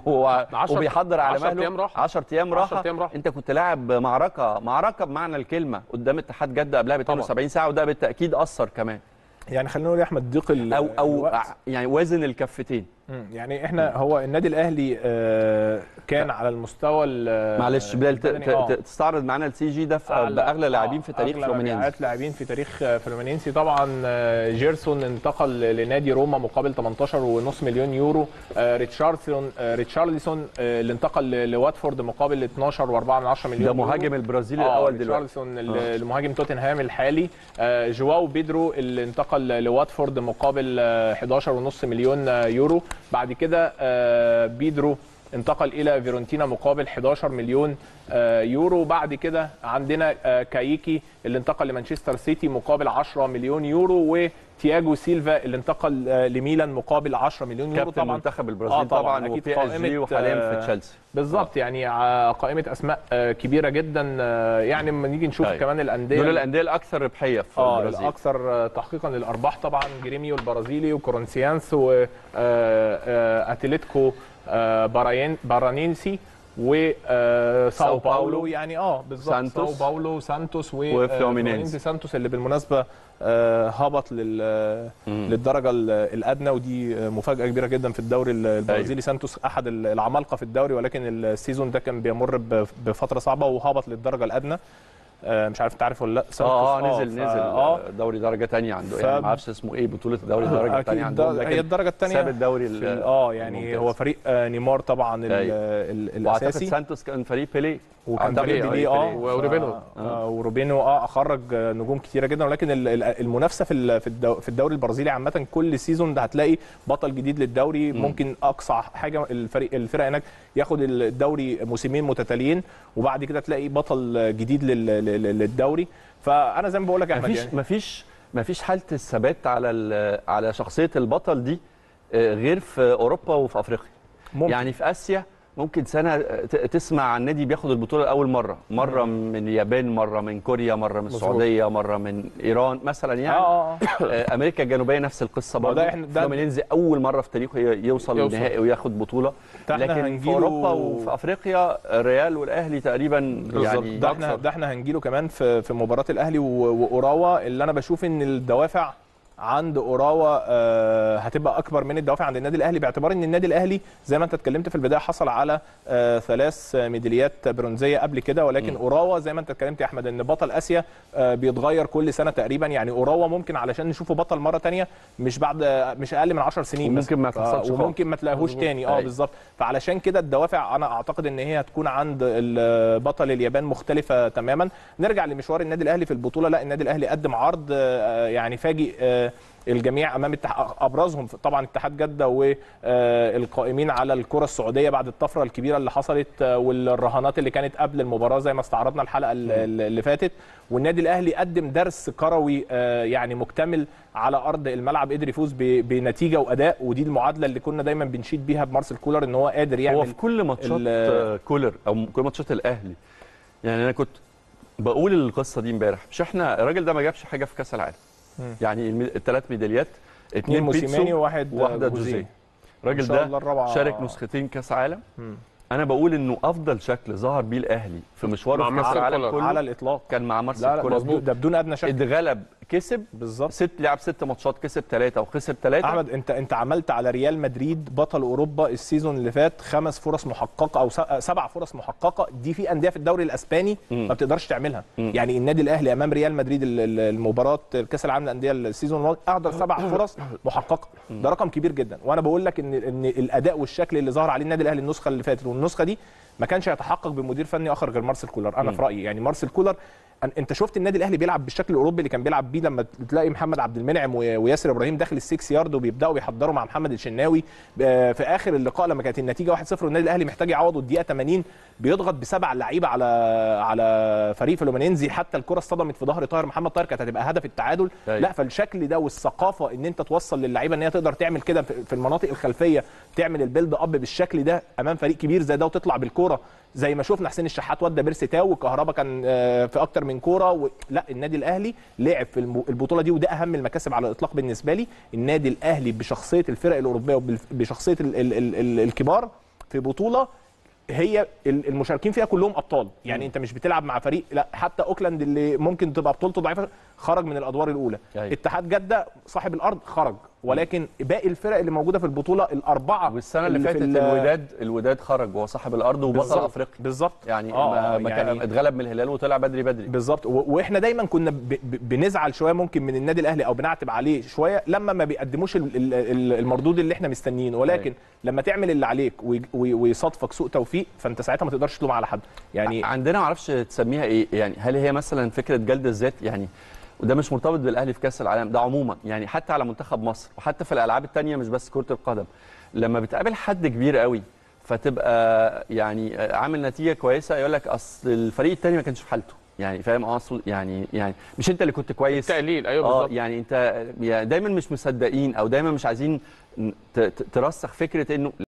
هو عشر- وبيحضر على 10 مهله أيام راحة. 10 ايام 10 راحه أيام راحة. انت كنت لاعب معركه معركه بمعنى الكلمه قدام اتحاد جده قبلها ب طبعاً. 72 ساعه وده بالتاكيد اثر كمان يعني خلينا نقول يا احمد ضيق ال- او او الوقت. يعني وازن الكفتين مم. يعني احنا هو النادي الاهلي آه، كان على المستوى ال- معلش بلال ت- البدني، ت- آه. ت- تستعرض معانا السي جي ده في أعلى- باغلى لاعبين آه، في تاريخ أغلى فلومينينز مبيعات لاعبين في تاريخ آه، فلومينينسي طبعا آه، جيرسون انتقل لنادي روما مقابل 18.5 مليون يورو آه، ريتشاردسون آه، ريتشارلسون آه، اللي انتقل ل- لواتفورد مقابل 12.4 مليون ده يورو. مهاجم البرازيلي آه، الاول دلوقتي ريتشارلسون ال- المهاجم توتنهام الحالي آه، جواو بيدرو اللي انتقل لواتفورد مقابل آه، 11.5 مليون آه، يورو بعد كده آه، بيدرو انتقل الى فيرونتينا مقابل 11 مليون آه، يورو بعد كده عندنا آه، كايكي اللي انتقل لمانشستر سيتي مقابل 10 مليون يورو وتياجو سيلفا اللي انتقل آه، لميلان مقابل 10 مليون يورو كابتن طبعا منتخب البرازيل آه، طبعاً، طبعا أكيد وبي اس جي قائمة، وحاليا آه، في تشيلسي بالظبط يعني ع- قائمه اسماء آه، كبيره جدا آه، يعني لما نيجي نشوف أيوة. كمان الانديه دول الانديه الاكثر ربحيه في اه البرازيل الاكثر آه، تحقيقا للارباح طبعا جريميو البرازيلي وكورنسيانس واتلتيكو باراين بارانينسي و آه، ساو ساو باولو باولو. يعني اه بالظبط سانتوس. ساو باولو سانتوس و وفلومينينز. آه، فلومينينز سانتوس اللي بالمناسبه آه، هبط لل مم. للدرجه ال- الادنى ودي آه، مفاجاه كبيره جدا في الدوري ال- البرازيلي سانتوس احد ال- العمالقه في الدوري ولكن السيزون ده كان بيمر ب- بفتره صعبه وهبط للدرجه الادنى آه، مش عارف انت عارف ولا لا سانتوس اه اه نزل ف- نزل اه دوري درجه ثانيه عنده ف- يعني ما اعرفش اسمه ايه بطوله الدوري الدرجه الثانيه اكيد عندهم ده- هي لكن الدرجه الثانيه ساب الدوري في ال- ال- اه يعني الممتاز. هو فريق آه، نيمار طبعا ال- أيوة. ال- واعتقد الاساسي سانتوس كان فريق بيليه وكان أعتقد فريق آه، بيليه اه بيليه. وروبينو. آه، آه، وروبينو اه اخرج آه، نجوم كتيره جدا ولكن ال- ال- المنافسه في ال- في الدو- في الدوري البرازيلي عامه كل سيزون ده هتلاقي بطل جديد للدوري مم. ممكن اقصى حاجه الفريق الفرق هناك ياخد الدوري موسمين متتاليين وبعد كده تلاقي بطل جديد لل- لل- للدوري فانا زي ما بقول لك يا احمد مفيش يعني مفيش مفيش حاله الثبات على ال- على شخصيه البطل دي آه، غير في اوروبا وفي افريقيا ممكن. يعني في اسيا ممكن سنه ت- تسمع عن نادي بياخد البطوله لاول مره مره من اليابان مره من كوريا مره من مظبوط. السعوديه مره من ايران مثلا يعني اه اه آه، امريكا الجنوبيه نفس القصه ما هو ده برضه إحنا- ده- فلومينينز اول مره في تاريخه ي- يوصل يوصل. للنهائي وياخد بطوله ده إحنا لكن في هنجيله- اوروبا وفي افريقيا الريال والاهلي تقريبا يعني ده احنا ده احنا هنجيله كمان في في مباراه الاهلي و- واوراوا اللي انا بشوف ان الدوافع عند اوراوا آه، هتبقى اكبر من الدوافع عند النادي الاهلي باعتبار ان النادي الاهلي زي ما انت اتكلمت في البدايه حصل على آه، ثلاث ميداليات برونزيه قبل كده ولكن م. اوراوا زي ما انت اتكلمت يا احمد ان بطل اسيا آه، بيتغير كل سنه تقريبا يعني اوراوا ممكن علشان نشوفه بطل مره تانية مش بعد مش اقل من 10 سنين وممكن مثلاً. ما ف- تحصلش خالص. وممكن ما تلاقيهوش مظبوط. تاني اه أيوة. بالظبط فعلشان كده الدوافع انا اعتقد ان هي هتكون عند ال- بطل اليابان مختلفه تماما نرجع لمشوار النادي الاهلي في البطوله لا النادي الاهلي قدم عرض آه، يعني فاجئ آه، الجميع امام اتح... ابرزهم طبعا اتحاد جده والقائمين على الكره السعوديه بعد الطفره الكبيره اللي حصلت آه، والرهانات اللي كانت قبل المباراه زي ما استعرضنا الحلقه ال- ال- اللي فاتت والنادي الاهلي قدم درس كروي آه، يعني مكتمل على ارض الملعب قدر يفوز ب- بنتيجه واداء ودي المعادله اللي كنا دايما بنشيد بيها بمارسيل كولر ان هو قادر هو يعمل في كل ماتشات ال- آه، كولر او كل ماتشات الاهلي يعني انا كنت بقول القصه دي امبارح مش احنا الراجل ده ما جابش حاجه في كاس العالم مم. يعني الثلاث ميداليات اثنين اتنين موسيماني بيتسو وواحد واحده جوزيه. جوزيه إن الراجل شاء الله ده الرابعة- شارك نسختين كاس عالم مم. انا بقول انه افضل شكل ظهر بيه الاهلي في مشواره مع في كاس مارسيل العالم كولر. كله على الاطلاق كان مع مارسيل لا لا كولر مظبوط ده بدون ادنى شك اتغلب كسب بالظبط ست لعب ست ماتشات كسب ثلاثه وخسر ثلاثه احمد انت انت عملت على ريال مدريد بطل اوروبا السيزون اللي فات خمس فرص محققه او س- سبع فرص محققه دي في انديه في الدوري الاسباني مم. ما بتقدرش تعملها مم. يعني النادي الاهلي امام ريال مدريد ال- ال- المباراه كاس العالم للانديه السيزون الماضي احضر سبع فرص محققه ده رقم كبير جدا وانا بقول لك ان ان الاداء والشكل اللي ظهر عليه النادي الاهلي النسخه اللي فاتت والنسخه دي ما كانش هيتحقق بمدير فني اخر غير مارسيل كولر انا مم. في رايي يعني مارسيل كولر أن- انت شفت النادي الاهلي بيلعب بالشكل الاوروبي اللي كان بيلعب بيه لما تلاقي محمد عبد المنعم و- وياسر ابراهيم داخل السكس يارد وبيبداوا بيحضروا مع محمد الشناوي آه، في اخر اللقاء لما كانت النتيجه 1-0 والنادي الاهلي محتاج يعوض الدقيقه 80 بيضغط بسبع لعيبه على على فريق فلومينينزي حتى الكره اصطدمت في ظهر طاهر محمد طاهر كانت هتبقى هدف التعادل أيوة. لا فالشكل ده والثقافه ان انت توصل للعيبه ان هي تقدر تعمل كده في في المناطق الخلفيه تعمل البيلد اب بالشكل ده امام فريق كبير زي ده وتطلع بالكوره زي ما شفنا حسين الشحات ودى بيرسي تاو والكهربا كان آه، في اكتر من كوره و... لا النادي الاهلي لعب في الم- البطوله دي وده اهم المكاسب على الاطلاق بالنسبه لي النادي الاهلي بشخصيه الفرق الاوروبيه وبشخصيه ال... ال... ال... ال... الكبار في بطوله هي ال- المشاركين فيها كلهم ابطال يعني انت مش بتلعب مع فريق لا حتى اوكلاند اللي ممكن تبقى بطولته ضعيفه خرج من الادوار الاولى أيوة. اتحاد جده صاحب الارض خرج ولكن باقي الفرق اللي موجوده في البطوله الاربعه والسنه اللي في فاتت ال- الوداد الوداد خرج وهو صاحب الارض وبطل بالظبط افريقيا بالظبط يعني, آه، ما ما كان يعني- اتغلب من الهلال وطلع بدري بدري بالظبط و- واحنا دايما كنا ب- ب- بنزعل شويه ممكن من النادي الاهلي او بنعتب عليه شويه لما ما بيقدموش ال- ال- ال- المردود اللي احنا مستنيينه ولكن أيوة. لما تعمل اللي عليك وي- وي- ويصادفك سوء توفيق فانت ساعتها ما تقدرش تلوم على حد يعني عندنا معرفش تسميها ايه يعني هل هي مثلا فكره جلد الذات يعني وده مش مرتبط بالاهلي في كاس العالم ده عموما يعني حتى على منتخب مصر وحتى في الالعاب التانية مش بس كره القدم لما بتقابل حد كبير قوي فتبقى يعني عامل نتيجه كويسه يقول لك اصل الفريق التاني ما كانش في حالته يعني فاهم اقصد يعني يعني مش انت اللي كنت كويس تقليل ايوه اه بالظبط يعني انت يعني دايما مش مصدقين او دايما مش عايزين ت- ت- ترسخ فكره انه